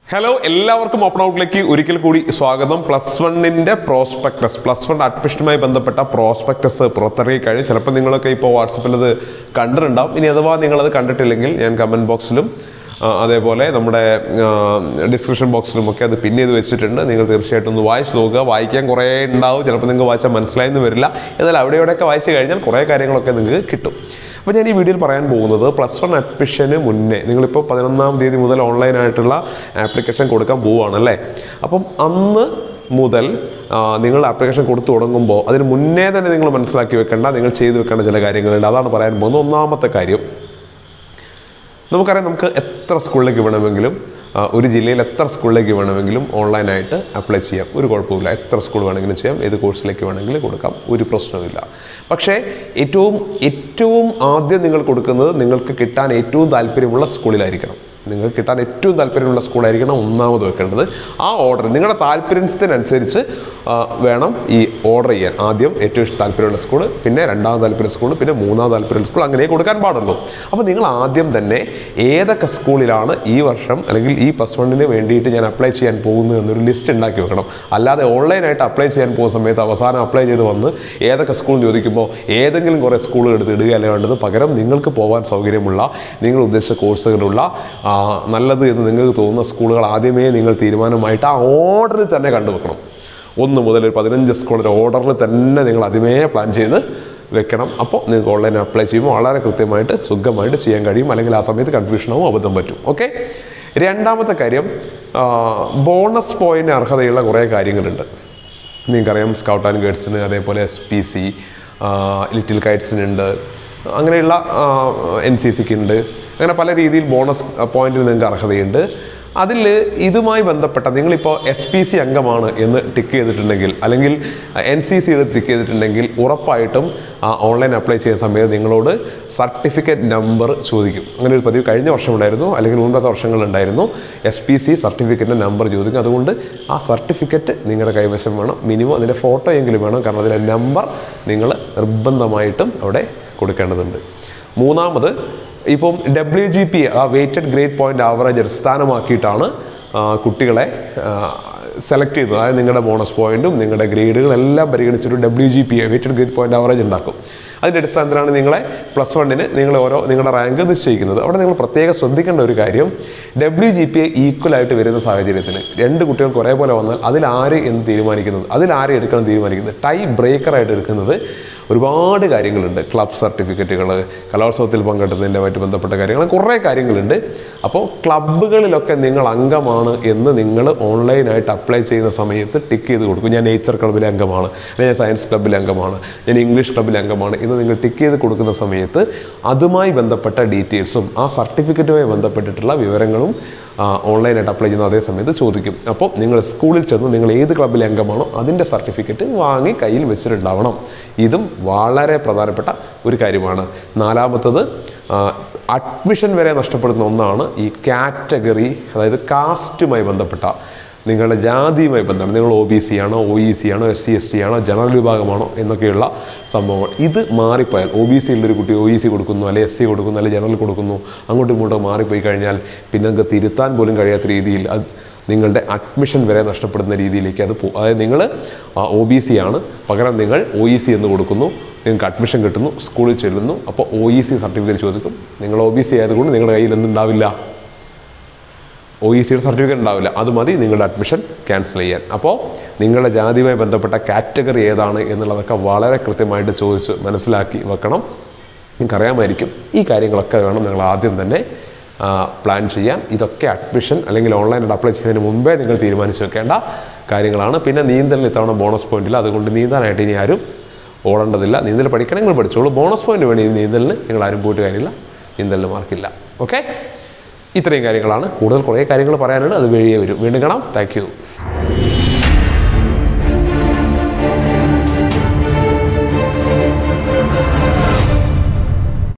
hello എല്ലാവർക്കും open ഔട്ടിലേക്ക് ഒരിക്കൽ കൂടി സ്വാഗതം പ്ലസ് വണ്ണിന്റെ പ്രോസ്പെക്ടസ് പ്ലസ് വൺ അഡ്മിഷനുമായി ബന്ധപ്പെട്ട പ്രോസ്പെക്ടസ് പുറത്തിറങ്ങി കഴിഞ്ഞു ചിലപ്പോൾ നിങ്ങളൊക്കെ ഇപ്പോൾ വാട്സപ്പിൽ അത് കണ്ടിട്ടുണ്ടാവും ഇനി അഥവാ നിങ്ങളത് കണ്ടിട്ടില്ലെങ്കിൽ ഞാൻ കമൻറ്റ് ബോക്സിലും ആ, അതേപോലെ നമ്മുടെ ഡിസ്ക്രിപ്ഷൻ ബോക്സിലും ഒക്കെ അത് പിൻ ചെയ്ത് വെച്ചിട്ടുണ്ട് നിങ്ങൾ തീർച്ചയായിട്ടും ഒന്ന് വായിച്ച് നോക്കുക വായിക്കാൻ കുറേ ഉണ്ടാവും ചിലപ്പോൾ നിങ്ങൾക്ക് വായിച്ചാൽ മനസ്സിലായെന്ന് വരില്ല എന്നാൽ അവിടെ ഇവിടെയൊക്കെ വായിച്ച് കഴിഞ്ഞാൽ കുറേ കാര്യങ്ങളൊക്കെ നിങ്ങൾക്ക് കിട്ടും അപ്പോൾ ഞാൻ ഈ വീഡിയോയിൽ പറയാൻ പോകുന്നത് പ്ലസ് വൺ അഡ്മിഷന് മുന്നേ നിങ്ങളിപ്പോൾ പതിനൊന്നാം തീയതി മുതൽ ഓൺലൈനായിട്ടുള്ള ആപ്ലിക്കേഷൻ കൊടുക്കാൻ പോവുകയാണ് അല്ലേ അപ്പം അന്ന് മുതൽ ആ, നിങ്ങൾ ആപ്ലിക്കേഷൻ കൊടുത്തു തുടങ്ങുമ്പോൾ അതിന് മുന്നേ തന്നെ നിങ്ങൾ മനസ്സിലാക്കി വെക്കേണ്ട നിങ്ങൾ ചെയ്തു വെക്കേണ്ട ചില കാര്യങ്ങളുണ്ട് അതാണ് പറയാൻ പോകുന്നത് ഒന്നാമത്തെ കാര്യം നമുക്കറിയാം നമുക്ക് എത്ര സ്കൂളിലേക്ക് വേണമെങ്കിലും ആ, ഒരു ജില്ലയിൽ എത്ര സ്കൂളിലേക്ക് വേണമെങ്കിലും ഓൺലൈനായിട്ട് അപ്ലൈ ചെയ്യാം ഒരു കുഴപ്പമില്ല എത്ര സ്കൂൾ വേണമെങ്കിലും ചെയ്യാം ഏത് കോഴ്സിലേക്ക് വേണമെങ്കിലും കൊടുക്കാം ഒരു പ്രശ്നവുമില്ല പക്ഷേ ഏറ്റവും ഏറ്റവും ആദ്യം നിങ്ങൾ കൊടുക്കുന്നത് നിങ്ങൾക്ക് കിട്ടാൻ ഏറ്റവും താല്പര്യമുള്ള സ്കൂളിലായിരിക്കണം നിങ്ങൾക്ക് കിട്ടാൻ ഏറ്റവും താല്പര്യമുള്ള സ്കൂളായിരിക്കണം ഒന്നാമത് വെക്കേണ്ടത് ആ ഓർഡർ നിങ്ങളുടെ താല്പര്യത്തിനനുസരിച്ച് ആ, വേണം ഈ ഓർഡർ ചെയ്യാൻ ആദ്യം ഏറ്റവും ഇഷ്ടം താല്പര്യമുള്ള സ്കൂൾ പിന്നെ രണ്ടാമത് താല്പര്യ സ്കൂൾ പിന്നെ മൂന്നാമത് താല്പര്യമുള്ള സ്കൂൾ അങ്ങനെ കൊടുക്കാൻ പാടുള്ളൂ അപ്പോൾ നിങ്ങൾ ആദ്യം തന്നെ ഏതൊക്കെ സ്കൂളിലാണ് ഈ വർഷം അല്ലെങ്കിൽ ഈ പ്ലസ് വണ്ണിന് വേണ്ടിയിട്ട് ഞാൻ അപ്ലൈ ചെയ്യാൻ പോകുന്നത് എന്നൊരു ലിസ്റ്റ് ഉണ്ടാക്കി വെക്കണം അല്ലാതെ ഓൺലൈനായിട്ട് അപ്ലൈ ചെയ്യാൻ പോകുന്ന സമയത്ത് അവസാനം അപ്ലൈ ചെയ്ത് വന്ന് ഏതൊക്കെ സ്കൂൾ ചോദിക്കുമ്പോൾ ഏതെങ്കിലും കുറേ സ്കൂളുകൾ എടുത്ത് ഇടുകയല്ല വേണ്ടത് പകരം നിങ്ങൾക്ക് പോകാൻ സൗകര്യമുള്ള നിങ്ങൾ ഉദ്ദേശിച്ച കോഴ്സുകളുള്ള ആ, നല്ലത് എന്ന് നിങ്ങൾക്ക് തോന്നുന്ന സ്കൂളുകൾ ആദ്യമേ നിങ്ങൾ തീരുമാനമായിട്ട് ആ ഓർഡറിൽ തന്നെ കണ്ടുവെക്കണം ഒന്ന് മുതൽ ഒരു പതിനഞ്ച് സ്കൂളിൻ്റെ ഓർഡറിൽ തന്നെ നിങ്ങൾ ആദ്യമേ പ്ലാൻ ചെയ്ത് വെക്കണം അപ്പോൾ നിങ്ങൾക്ക് ഓൺലൈൻ അപ്ലൈ ചെയ്യുമ്പോൾ വളരെ കൃത്യമായിട്ട് സുഖമായിട്ട് ചെയ്യാൻ കഴിയും അല്ലെങ്കിൽ ആ സമയത്ത് കൺഫ്യൂഷനാവും അബദ്ധം പറ്റും ഓക്കെ രണ്ടാമത്തെ കാര്യം ബോണസ് പോയിന്റ് അർഹതയുള്ള കുറേ കാര്യങ്ങളുണ്ട് നിങ്ങൾക്കറിയാം സ്കൗട്ട് ആൻഡ് ഗൈഡ്സിന് അതേപോലെ എസ് പി സി ലിറ്റിൽ കൈറ്റ്സിനുണ്ട് അങ്ങനെയുള്ള എൻ സി സിക്ക് ഉണ്ട് അങ്ങനെ പല രീതിയിൽ ബോണസ് പോയിന്റിന് നിങ്ങൾക്ക് അർഹതയുണ്ട് അതിൽ ഇതുമായി ബന്ധപ്പെട്ട നിങ്ങളിപ്പോൾ എസ് പി സി അംഗമാണ് എന്ന് ടിക്ക് ചെയ്തിട്ടുണ്ടെങ്കിൽ അല്ലെങ്കിൽ എൻ സി സിയിൽ ടിക്ക് ചെയ്തിട്ടുണ്ടെങ്കിൽ ഉറപ്പായിട്ടും ഓൺലൈൻ അപ്ലൈ ചെയ്യുന്ന സമയത്ത് നിങ്ങളോട് സർട്ടിഫിക്കറ്റ് നമ്പർ ചോദിക്കും അങ്ങനെ ഒരു പതിവ് കഴിഞ്ഞ വർഷം ഉണ്ടായിരുന്നു അല്ലെങ്കിൽ മുൻപത്തെ വർഷങ്ങളിലുണ്ടായിരുന്നു എസ് പി സി സർട്ടിഫിക്കറ്റിൻ്റെ നമ്പർ ചോദിക്കും അതുകൊണ്ട് ആ സർട്ടിഫിക്കറ്റ് നിങ്ങളുടെ കൈവശം വേണം മിനിമം അതിൻ്റെ ഫോട്ടോ എങ്കിലും വേണം കാരണം അതിൻ്റെ നമ്പർ നിങ്ങൾ നിർബന്ധമായിട്ടും അവിടെ കൊടുക്കേണ്ടതുണ്ട് മൂന്നാമത് ഇപ്പം ഡബ്ല്യു ജി പി ആ വെയ്റ്റഡ് ഗ്രേഡ് പോയിന്റ് ആവറേജ് അടിസ്ഥാനമാക്കിയിട്ടാണ് ആ, കുട്ടികളെ സെലക്ട് ചെയ്യുന്നത് അതായത് നിങ്ങളുടെ ബോണസ് പോയിന്റും നിങ്ങളുടെ ഗ്രേഡുകളെല്ലാം പരിഗണിച്ചിട്ട് W G P weighted grade point average ഉണ്ടാക്കും അതിൻ്റെ അടിസ്ഥാനത്തിലാണ് നിങ്ങളെ പ്ലസ് വണ്ണിന് നിങ്ങൾ ഓരോ നിങ്ങളുടെ റാങ്ക് നിശ്ചയിക്കുന്നത് അവിടെ നിങ്ങൾ പ്രത്യേകം ശ്രദ്ധിക്കേണ്ട ഒരു കാര്യം ഡബ്ല്യു ജി പി ഈക്വൽ ആയിട്ട് വരുന്ന സാഹചര്യത്തിന് രണ്ട് കുട്ടികൾക്ക് ഒരേപോലെ വന്നാൽ അതിൽ ആര് എന്ന് തീരുമാനിക്കുന്നത് അതിൽ ആരെ എടുക്കണം തീരുമാനിക്കുന്നത് ടൈ ബ്രേക്കറായിട്ട് എടുക്കുന്നത് ഒരുപാട് കാര്യങ്ങളുണ്ട് ക്ലബ് സർട്ടിഫിക്കറ്റുകൾ കലോത്സവത്തിൽ പങ്കെടുത്തതിൻ്റെമായിട്ട് ബന്ധപ്പെട്ട കാര്യങ്ങൾ കുറേ കാര്യങ്ങളുണ്ട് അപ്പോൾ ക്ലബ്ബുകളിലൊക്കെ നിങ്ങൾ അംഗമാണ് എന്ന് നിങ്ങൾ ഓൺലൈനായിട്ട് അപ്ലൈ ചെയ്യുന്ന സമയത്ത് ടിക്ക് ചെയ്ത് കൊടുക്കും ഞാൻ നേച്ചർ ക്ലബ്ബിലെ അംഗമാണ് അല്ലെങ്കിൽ ഞാൻ സയൻസ് ക്ലബ്ബിലെ അംഗമാണ് ഞാൻ ഇംഗ്ലീഷ് ക്ലബ്ബിലെ അംഗമാണ് എന്ന് നിങ്ങൾ ടിക്ക് ചെയ്ത് കൊടുക്കുന്ന സമയത്ത് അതുമായി ബന്ധപ്പെട്ട ഡീറ്റെയിൽസും ആ സർട്ടിഫിക്കറ്റുമായി ബന്ധപ്പെട്ടിട്ടുള്ള വിവരങ്ങളും ആ, ഓൺലൈനായിട്ട് അപ്ലൈ ചെയ്യുന്ന അതേ സമയത്ത് ചോദിക്കും അപ്പോൾ നിങ്ങൾ സ്കൂളിൽ ചെന്ന് നിങ്ങൾ ഏത് ക്ലബ്ബിലെ അംഗമാണോ അതിൻ്റെ സർട്ടിഫിക്കറ്റ് വാങ്ങി കയ്യിൽ വെച്ചിട്ടുണ്ടാവണം ഇതും വളരെ പ്രധാനപ്പെട്ട ഒരു കാര്യമാണ് നാലാമത്തത് അഡ്മിഷൻ വരെ നഷ്ടപ്പെടുന്ന ഒന്നാണ് ഈ കാറ്റഗറി അതായത് കാസ്റ്റുമായി ബന്ധപ്പെട്ട നിങ്ങളുടെ ജാതിയുമായി ബന്ധമാണ് നിങ്ങൾ ഒ ബി സി ആണോ ഒ ഇ സി ആണോ എസ് സി എസ് ടി ആണോ ജനറൽ വിഭാഗമാണോ എന്നൊക്കെയുള്ള സംഭവങ്ങൾ ഇത് മാറിപ്പോയാൽ ഒ ബി സി ഉള്ളൊരു കുട്ടി ഒ ഇ സി കൊടുക്കുന്നു അല്ലെങ്കിൽ എസ് സി കൊടുക്കുന്നു അല്ലെങ്കിൽ ജനറൽ കൊടുക്കുന്നു അങ്ങോട്ടും ഇങ്ങോട്ടും മാറിപ്പോയി കഴിഞ്ഞാൽ പിന്നെ നിങ്ങൾക്ക് തിരുത്താൻ പോലും കഴിയാത്ത രീതിയിൽ അത് നിങ്ങളുടെ അഡ്മിഷൻ വരെ നഷ്ടപ്പെടുന്ന രീതിയിലേക്ക് അത് പോകും അതായത് നിങ്ങൾ ഒ ബി സി ആണ് പകരം നിങ്ങൾ ഒ ഇ സി എന്ന് കൊടുക്കുന്നു നിങ്ങൾക്ക് അഡ്മിഷൻ കിട്ടുന്നു സ്കൂളിൽ ചെല്ലുന്നു അപ്പോൾ ഒ ഇ സി സർട്ടിഫിക്കറ്റ് ചോദിക്കും നിങ്ങൾ ഒ ബി സി ആയതുകൊണ്ട് നിങ്ങളുടെ കയ്യിൽ എന്തുണ്ടാവില്ല ഒ ഇ സിയുടെ സർട്ടിഫിക്കറ്റ് ഉണ്ടാവില്ല അത് മതി നിങ്ങളുടെ അഡ്മിഷൻ ക്യാൻസൽ ചെയ്യാൻ അപ്പോൾ നിങ്ങളുടെ ജാതിയുമായി ബന്ധപ്പെട്ട കാറ്റഗറി ഏതാണ് എന്നുള്ളതൊക്കെ വളരെ കൃത്യമായിട്ട് ചോദിച്ച് മനസ്സിലാക്കി വെക്കണം നിങ്ങൾക്കറിയാമായിരിക്കും ഈ കാര്യങ്ങളൊക്കെ വേണം നിങ്ങൾ ആദ്യം തന്നെ ആ, പ്ലാൻ ചെയ്യാൻ ഇതൊക്കെ അഡ്മിഷൻ അല്ലെങ്കിൽ ഓൺലൈനായിട്ട് അപ്ലൈ ചെയ്യുന്നതിന് മുമ്പേ നിങ്ങൾ തീരുമാനിച്ച് വെക്കേണ്ട കാര്യങ്ങളാണ് പിന്നെ നീന്തലിന് ഇത്തവണ ബോണസ് പോയിന്റില്ല അതുകൊണ്ട് നീന്താനായിട്ട് ഇനി ആരും ഓടേണ്ടതില്ല നീന്തൽ പഠിക്കണമെങ്കിൽ പഠിച്ചോളൂ ബോണസ് പോയിന്റ് വേണ്ടി ഇനി നീന്തലിന് നിങ്ങൾ ആരും പോയിട്ട് കാര്യമില്ല നീന്തലിന് മാർക്കില്ല ഓക്കെ ഇത്രയും കാര്യങ്ങളാണ് കൂടുതൽ കുറേ കാര്യങ്ങൾ പറയാനുണ്ട് അത് വഴിയേ വരും വീണ്ടും കാണാം താങ്ക് യു